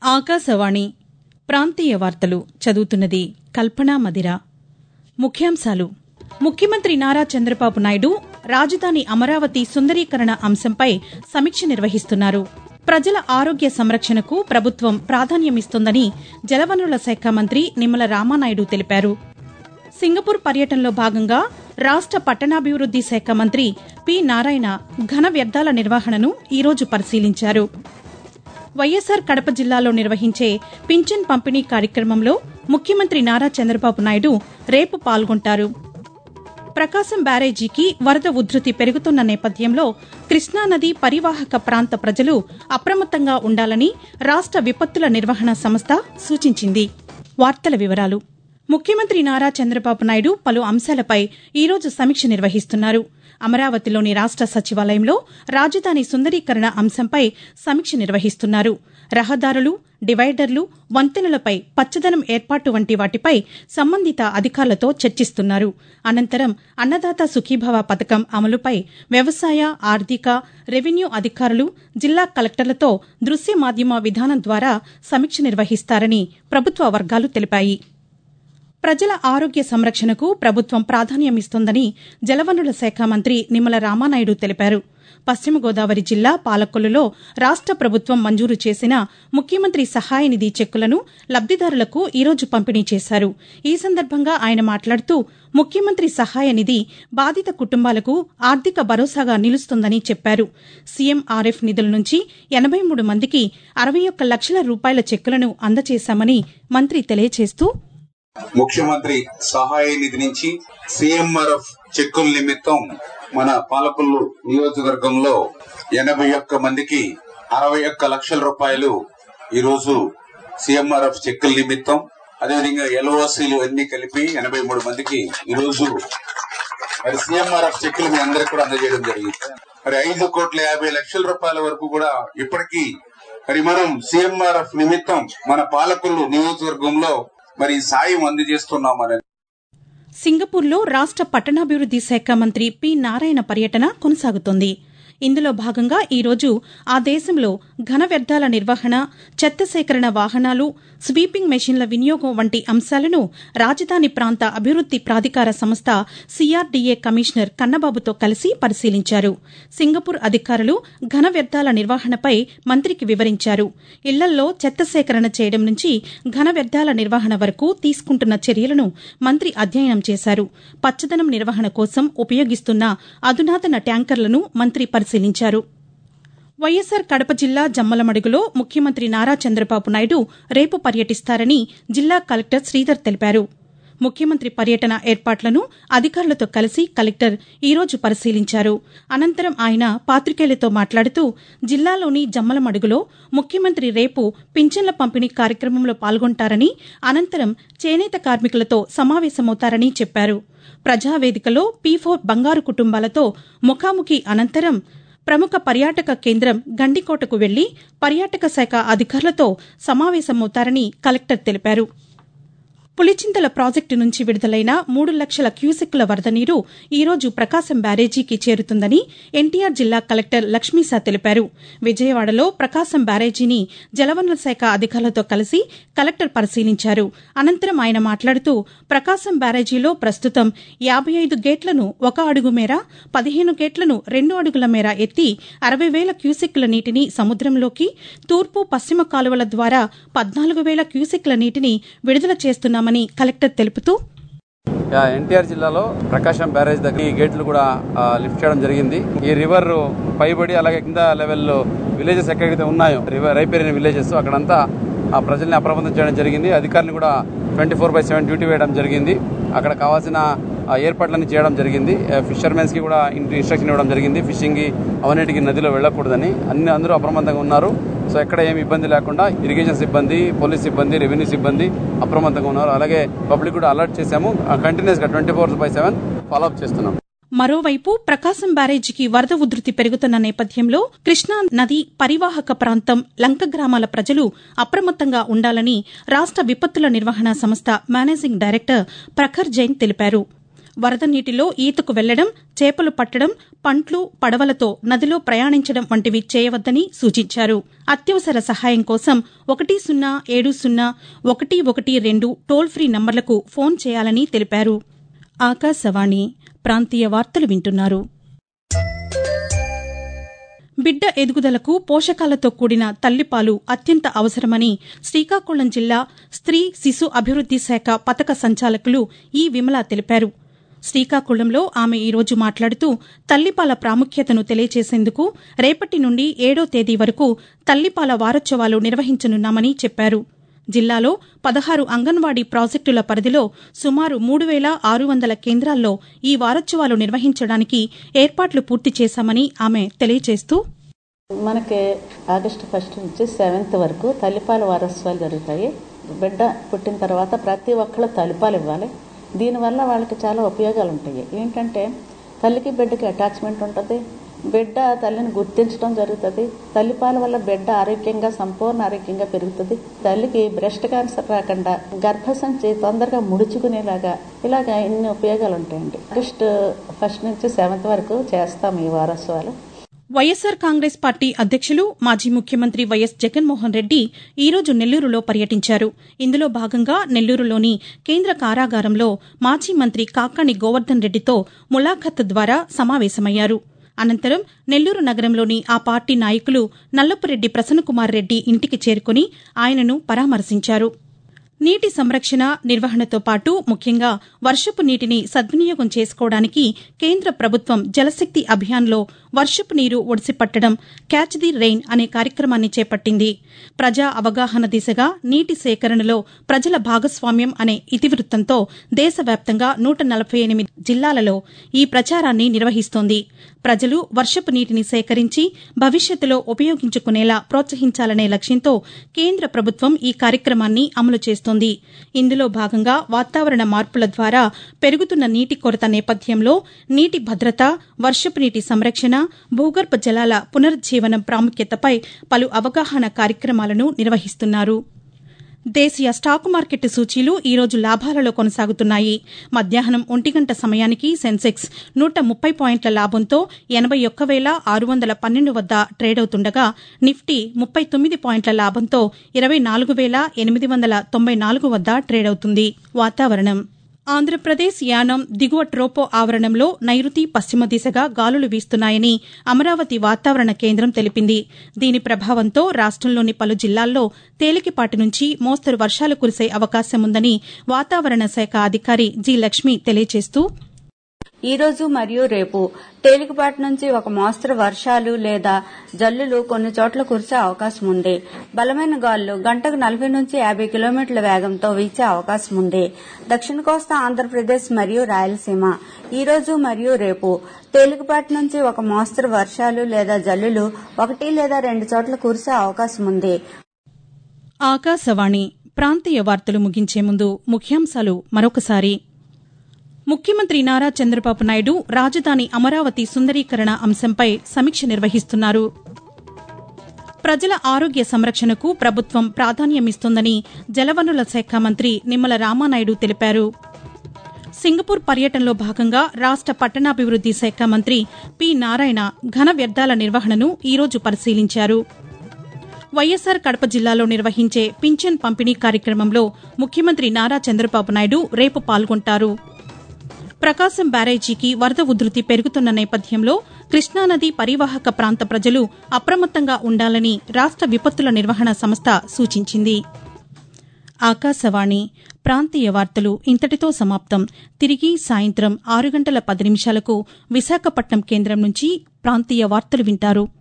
ఆకాశవాణి ప్రాంతీయ వార్తలు చదువుతున్నది కల్పనా మదిర ముఖ్యాంశాలు ముఖ్యమంత్రి నారా చంద్రబాబు నాయుడు రాజధాని అమరావతి సుందరీకరణ అంశంపై సమీక్ష నిర్వహిస్తున్నారు ప్రజల ఆరోగ్య సంరక్షణకు ప్రభుత్వం ప్రాధాన్యమిస్తోందని జలవనరుల శాఖ మంత్రి నిమ్మల రామానాయుడు తెలిపారు సింగపూర్ పర్యటనలో భాగంగా రాష్ట పట్టణాభివృద్ది శాఖ మంత్రి పి నారాయణ ఘన వ్యర్థాల నిర్వహణను ఈరోజు పరిశీలించారు వైఎస్సార్ కడప జిల్లాలో నిర్వహించే పింఛన్ పంపిణీ కార్యక్రమంలో ముఖ్యమంత్రి నారా చంద్రబాబు నాయుడు రేపు పాల్గొంటారు ప్రకాశం బ్యారేజీకి వరద ఉధృతి పెరుగుతున్న నేపథ్యంలో కృష్ణానది పరివాహక ప్రాంత ప్రజలు అప్రమత్తంగా ఉండాలని రాష్ట విపత్తుల నిర్వహణ సంస్థ సూచించింది వార్తల వివరాలు ముఖ్యమంత్రి నారా చంద్రబాబు నాయుడు పలు అంశాలపై ఈరోజు సమీక్ష నిర్వహిస్తున్నారు అమరావతిలోని రాష్ట సచివాలయంలో రాజధాని సుందరీకరణ అంశంపై సమీక్ష నిర్వహిస్తున్నారు రహదారులు డివైడర్లు వంతెనలపై పచ్చదనం ఏర్పాటు వంటి వాటిపై సంబంధిత అధికారులతో చర్చిస్తున్నారు అనంతరం అన్నదాత సుఖీభవ పథకం అమలుపై వ్యవసాయ ఆర్థిక రెవెన్యూ అధికారులు జిల్లా కలెక్టర్లతో దృశ్య మాధ్యమ విధానం ద్వారా సమీక్ష నిర్వహిస్తారని ప్రభుత్వ వర్గాలు తెలిపాయి ప్రజల ఆరోగ్య సంరక్షణకు ప్రభుత్వం ప్రాధాన్యమిస్తోందని జలవనరుల శాఖ మంత్రి నిమ్మల రామానాయుడు తెలిపారు పశ్చిమ గోదావరి జిల్లా పాలకొల్లులో రాష్ట ప్రభుత్వం మంజూరు చేసిన ముఖ్యమంత్రి సహాయ నిధి చెక్కులను లబ్దిదారులకు ఈరోజు పంపిణీ చేశారు ఈ సందర్భంగా ఆయన మాట్లాడుతూ ముఖ్యమంత్రి సహాయ నిధి బాధిత కుటుంబాలకు ఆర్థిక భరోసాగా నిలుస్తుందని చెప్పారు సీఎంఆర్ఎఫ్ నిధుల నుంచి ఎనబై మూడు మందికి అరవై ఒక్క లక్షల రూపాయల చెక్కులను అందజేశామని మంత్రి తెలియజేస్తూ ముఖ్యమంత్రి సహాయ నిధి నుంచి సీఎంఆర్ఎఫ్ చెక్కుల నిమిత్తం మన పాలకొల్లు నియోజకవర్గంలో ఎనభై ఒక్క మందికి అరవై ఒక్క లక్షల రూపాయలు ఈ రోజు సీఎంఆర్ఎఫ్ చెక్కుల నిమిత్తం అదేవిధంగా ఎల్ఓసీలు అన్ని కలిపి ఎనభై మూడు మందికి ఈ రోజు మరి సీఎంఆర్ఎఫ్ చెక్కులు మీ అందరికి కూడా అందజేయడం జరిగింది మరి ఐదు కోట్ల యాభై లక్షల రూపాయల వరకు కూడా ఇప్పటికీ మరి మనం సీఎంఆర్ఎఫ్ నిమిత్తం మన పాలకొల్లు నియోజకవర్గంలో మరి సాయం అందజేస్తున్నామని సింగపూర్లో రాష్ట పట్టణాభివృద్ది శాఖ మంత్రి పి నారాయణ పర్యటన కొనసాగుతోంది ఇందులో భాగంగా ఈరోజు ఆ దేశంలో ఘన వ్యర్థాల నిర్వహణ చెత్త సేకరణ వాహనాలు స్వీపింగ్ మెషిన్ల వినియోగం వంటి అంశాలను రాజధాని ప్రాంత అభివృద్ది ప్రాధికార సంస్థ సీఆర్డీఏ కమిషనర్ కన్నబాబుతో కలిసి పరిశీలించారు సింగపూర్ అధికారులు ఘన వ్యర్థాల నిర్వహణపై మంత్రికి వివరించారు ఇళ్లల్లో చెత్త సేకరణ చేయడం నుంచి ఘన వ్యర్థాల నిర్వహణ వరకు తీసుకుంటున్న చర్యలను మంత్రి అధ్యయనం చేశారు పచ్చదనం నిర్వహణ కోసం ఉపయోగిస్తున్న అధునాతన ట్యాంకర్లను మంత్రి పరిశీలించారు వైఎస్సార్ కడప జిల్లా జమ్మలమడుగులో ముఖ్యమంత్రి నారా చంద్రబాబు నాయుడు రేపు పర్యటిస్తారని జిల్లా కలెక్టర్ శ్రీధర్ తెలిపారు ముఖ్యమంత్రి పర్యటన ఏర్పాట్లను అధికారులతో కలిసి కలెక్టర్ ఈరోజు పరిశీలించారు అనంతరం ఆయన పాతికేయులతో మాట్లాడుతూ జిల్లాలోని జమ్మలమడుగులో ముఖ్యమంత్రి రేపు పింఛన్ల పంపిణీ కార్యక్రమంలో పాల్గొంటారని అనంతరం చేనేత కార్మికులతో సమావేశమవుతారని చెప్పారు ప్రజావేదికలో పీ ఫోర్ బంగారు కుటుంబాలతో ముఖాముఖి అనంతరం ప్రముఖ పర్యాటక కేంద్రం గండికోటకు వెళ్లి పర్యాటక శాఖ అధికారులతో సమావేశమవుతారని కలెక్టర్ తెలిపారు పులిచింతల ప్రాజెక్టు నుంచి విడుదలైన మూడు లక్షల క్యూసెక్కుల వరద నీరు ఈరోజు ప్రకాశం బ్యారేజీకి చేరుతుందని ఎన్టీఆర్ జిల్లా కలెక్టర్ లక్ష్మీసా తెలిపారు విజయవాడలో ప్రకాశం బ్యారేజీని జలవనరుల శాఖ అధికారులతో కలిసి కలెక్టర్ పరిశీలించారు అనంతరం ఆయన మాట్లాడుతూ ప్రకాశం బ్యారేజీలో ప్రస్తుతం యాబై ఐదు గేట్లను ఒక అడుగు మేర పదిహేను గేట్లను రెండు అడుగుల మేర ఎత్తి అరవై వేల క్యూసెక్కుల నీటిని సముద్రంలోకి తూర్పు పశ్చిమ కాలువల ద్వారా పద్నాలుగు వేల క్యూసెక్కుల నీటిని విడుదల చేస్తున్నామని కలెక్టర్ తెలుపుతూ ఎన్టీఆర్ జిల్లాలో ప్రకాశం బ్యారేజ్ దగ్గర ఈ గేట్లు కూడా లిఫ్ట్ చేయడం జరిగింది ఈ రివర్ పైబడి అలాగే కింద లెవెల్లో విలేజెస్ ఎక్కడైతే ఉన్నాయో రివర్ రైపేరిన విలేజెస్ అక్కడంతా ఆ ప్రజల్ని అప్రమత్తం చేయడం జరిగింది అధికారులు కూడా twenty four by seven duty వేయడం జరిగింది అక్కడ కావాల్సిన ఏర్పాట్లన్నీ చేయడం జరిగింది ఫిషర్మెన్స్ కి కూడా ఇన్స్ట్రక్షన్ ఇవ్వడం జరిగింది ఫిషింగ్ అవన్నిటికి నదిలో వెళ్ళకూడదని అన్ని అందరూ అప్రమత్తంగా ఉన్నారు సో ఎక్కడ ఏమి ఇబ్బంది లేకుండా ఇరిగేషన్ సిబ్బంది పోలీస్ సిబ్బంది రెవెన్యూ సిబ్బంది అప్రమత్తంగా ఉన్నారు అలాగే పబ్లిక్ కూడా అలర్ట్ చేశాము కంటిన్యూస్ గా twenty four by seven follow up చేస్తున్నాం మరోవైపు ప్రకాశం బ్యారేజీకి వరద ఉధృతి పెరుగుతున్న నేపథ్యంలో కృష్ణా నది పరివాహక ప్రాంతం లంక గ్రామాల ప్రజలు అప్రమత్తంగా ఉండాలని రాష్ట విపత్తుల నిర్వహణ సంస్థ మేనేజింగ్ డైరెక్టర్ ప్రఖర్ జైన్ తెలిపారు వరద నీటిలో ఈతకు వెళ్లడం చేపలు పట్టడం పంట్లు పడవలతో నదిలో ప్రయాణించడం వంటివి చేయవద్దని సూచించారు అత్యవసర సహాయం కోసం ఒకటి సున్నా ఏడు సున్నా ఒకటి ఒకటి రెండు టోల్ ఫ్రీ నంబర్లకు ఫోన్ చేయాలని తెలిపారు ఆకాశవాణి ప్రాంతీయ వార్తలు వింటున్నారు బిడ్డ ఎదుగుదలకు పోషకాలతో కూడిన తల్లిపాలు అత్యంత అవసరమని శ్రీకాకుళం జిల్లా స్త్రీ శిశు అభివృద్ది శాఖ పథక సంచాలకులు ఈ విమల తెలిపారు శ్రీకాకుళంలో ఆమె ఈరోజు మాట్లాడుతూ తల్లిపాల ప్రాముఖ్యతను తెలియజేసేందుకు రేపటి నుండి ఏడో తేదీ వరకు తల్లిపాల వారోత్సవాలు నిర్వహించనున్నామని చెప్పారు జిల్లాలో పదహారు అంగన్వాడీ ప్రాజెక్టుల పరిధిలో సుమారు మూడు వేల ఆరు వందల కేంద్రాల్లో ఈ వారోత్సవాలు నిర్వహించడానికి ఏర్పాట్లు పూర్తి చేశామని ఆమె తెలియజేస్తూ మనకి ఆగస్టు ఫస్ట్ నుంచి సెవెంత్ వరకు తల్లిపాల వారోత్సవాలు జరుగుతాయి బిడ్డ పుట్టిన తర్వాత ప్రతి ఒక్కళ్ళు తల్లిపాలు ఇవ్వాలి దీనివల్ల వాళ్ళకి చాలా ఉపయోగాలు ఉంటాయి ఏంటంటే తల్లికి బిడ్డకి అటాచ్మెంట్ ఉంటుంది బిడ్డ తల్లిని గుర్తించడం జరుగుతుంది తల్లిపాల వల్ల బిడ్డ ఆరోగ్యంగా సంపూర్ణ ఆరోగ్యంగా పెరుగుతుంది తల్లికి బ్రెస్ట్ క్యాన్సర్ రాకుండా గర్భసంచి తొందరగా ముడుచుకునేలాగా ఇలాగా ఇన్ని ఉపయోగాలు ఉంటాయండి ఆగస్టు ఫస్ట్ నుంచి సెవెంత్ వరకు చేస్తాం ఈ వారోత్సవాలు వైఎస్సార్ కాంగ్రెస్ పార్టీ అధ్యక్షులు మాజీ ముఖ్యమంత్రి వైఎస్ జగన్మోహన్ రెడ్డి ఈరోజు నెల్లూరులో పర్యటించారు ఇందులో భాగంగా నెల్లూరులోని కేంద్ర కారాగారంలో మాజీ మంత్రి కాకాణి గోవర్ధన్ రెడ్డితో ములాఖత్ ద్వారా సమావేశమయ్యారు అనంతరం నెల్లూరు నగరంలోని ఆ పార్టీ నాయకులు నల్లపురెడ్డి ప్రసన్నకుమార్ రెడ్డి ఇంటికి చేరుకుని ఆయనను పరామర్శించారు నీటి సంరక్షణ నిర్వహణతో పాటు ముఖ్యంగా వర్షపు నీటిని సద్వినియోగం చేసుకోవడానికి కేంద్ర ప్రభుత్వం జలశక్తి అభియాన్లో వర్షపు నీరు ఒడిసిపట్టడం క్యాచ్ ది రెయిన్ అనే కార్యక్రమాన్ని చేపట్టింది ప్రజా అవగాహన దిశగా నీటి సేకరణలో ప్రజల భాగస్వామ్యం అనే ఇతివృత్తంతో దేశవ్యాప్తంగా నూట నలభై ఎనిమిది జిల్లాలలో ఈ ప్రచారాన్ని నిర్వహిస్తోంది ప్రజలు వర్షపు నీటిని సేకరించి భవిష్యత్తులో ఉపయోగించుకునేలా ప్రోత్సహించాలనే లక్ష్యంతో కేంద్ర ప్రభుత్వం ఈ కార్యక్రమాన్ని అమలు చేస్తోంది ఇందులో భాగంగా వాతావరణ మార్పుల ద్వారా పెరుగుతున్న నీటి కొరత నేపథ్యంలో నీటి భద్రత వర్షపు నీటి సంరక్షణ భూగర్భ జలాల పునరుజ్జీవనం ప్రాముఖ్యతపై పలు అవగాహన కార్యక్రమాలను నిర్వహిస్తున్నారు దేశీయ స్టాక్ మార్కెట్ సూచీలు ఈరోజు లాభాలలో కొనసాగుతున్నాయి మధ్యాహ్నం ఒంటి గంట సమయానికి సెన్సెక్స్ నూట ముప్పై పాయింట్ల లాభంతో ఎనబై ఒక్క వేల ఆరు వందల పన్నెండు వద్ద ట్రేడవుతుండగా నిఫ్టీ ముప్పై తొమ్మిది పాయింట్ల లాభంతో ఇరవై నాలుగు వేల ఎనిమిది వందల తొంభై నాలుగు వద్ద ట్రేడవుతుంది వాతావరణం ఆంధ్రప్రదేశ్ యానం దిగువ ట్రోపో ఆవరణంలో నైరుతి పశ్చిమ దిశగా గాలులు వీస్తున్నాయని అమరావతి వాతావరణ కేంద్రం తెలిపింది దీని ప్రభావంతో రాష్టంలోని పలు జిల్లాల్లో తేలికపాటి నుంచి మోస్తరు వర్షాలు కురిసే అవకాశముందని వాతావరణ శాఖ అధికారి జి లక్ష్మి తెలియజేస్తూ ఈ రోజు మరియు రేపు తేలికపాటి నుంచి ఒక మోస్తరు వర్షాలు లేదా జల్లులు కొన్ని చోట్ల కురిసే అవకాశం ఉంది బలమైన గాలులు గంటకు నలభై నుంచి యాభై కిలోమీటర్ల వేగంతో వీచే అవకాశం ఉంది దక్షిణ కోస్తా ఆంధ్రప్రదేశ్ మరియు రాయలసీమ ఈ రోజు మరియు రేపు తేలికపాటి నుంచి ఒక మోస్తరు వర్షాలు లేదా జల్లులు ఒకటి లేదా రెండు చోట్ల కురిసే అవకాశం ఉంది ఆకాశవాణి ప్రాంతీయ వార్తలు ముగించే ముందు ముఖ్యాంశాలు మరొకసారి ముఖ్యమంత్రి నారా చంద్రబాబు నాయుడు రాజధాని అమరావతి సుందరీకరణ అంశంపై సమీక్ష నిర్వహిస్తున్నారు ప్రజల ఆరోగ్య సంరక్షణకు ప్రభుత్వం ప్రాధాన్యమిస్తోందని జలవనరుల శాఖ మంత్రి నిమ్మల రామానాయుడు తెలిపారు సింగపూర్ పర్యటనలో భాగంగా రాష్ట పట్టణాభివృద్ది శాఖ మంత్రి పి నారాయణ ఘన వ్యర్థాల నిర్వహణను ఈరోజు పరిశీలించారు వైఎస్సార్ కడప జిల్లాలో నిర్వహించే పింఛన్ పంపిణీ కార్యక్రమంలో ముఖ్యమంత్రి నారా చంద్రబాబు నాయుడు రేపు పాల్గొంటారు ప్రకాశం బ్యారేజీకి వరద ఉధృతి పెరుగుతున్న నేపథ్యంలో కృష్ణానది పరివాహక ప్రాంత ప్రజలు అప్రమత్తంగా ఉండాలని రాష్ట విపత్తుల నిర్వహణ సంస్థ సూచించింది ఆకాశవాణి ప్రాంతీయ వార్తలు ఇంతటితో సమాప్తం తిరిగి సాయంత్రం ఆరు గంటల పది నిమిషాలకు విశాఖపట్నం కేంద్రం నుంచి ప్రాంతీయ వార్తలు వింటారు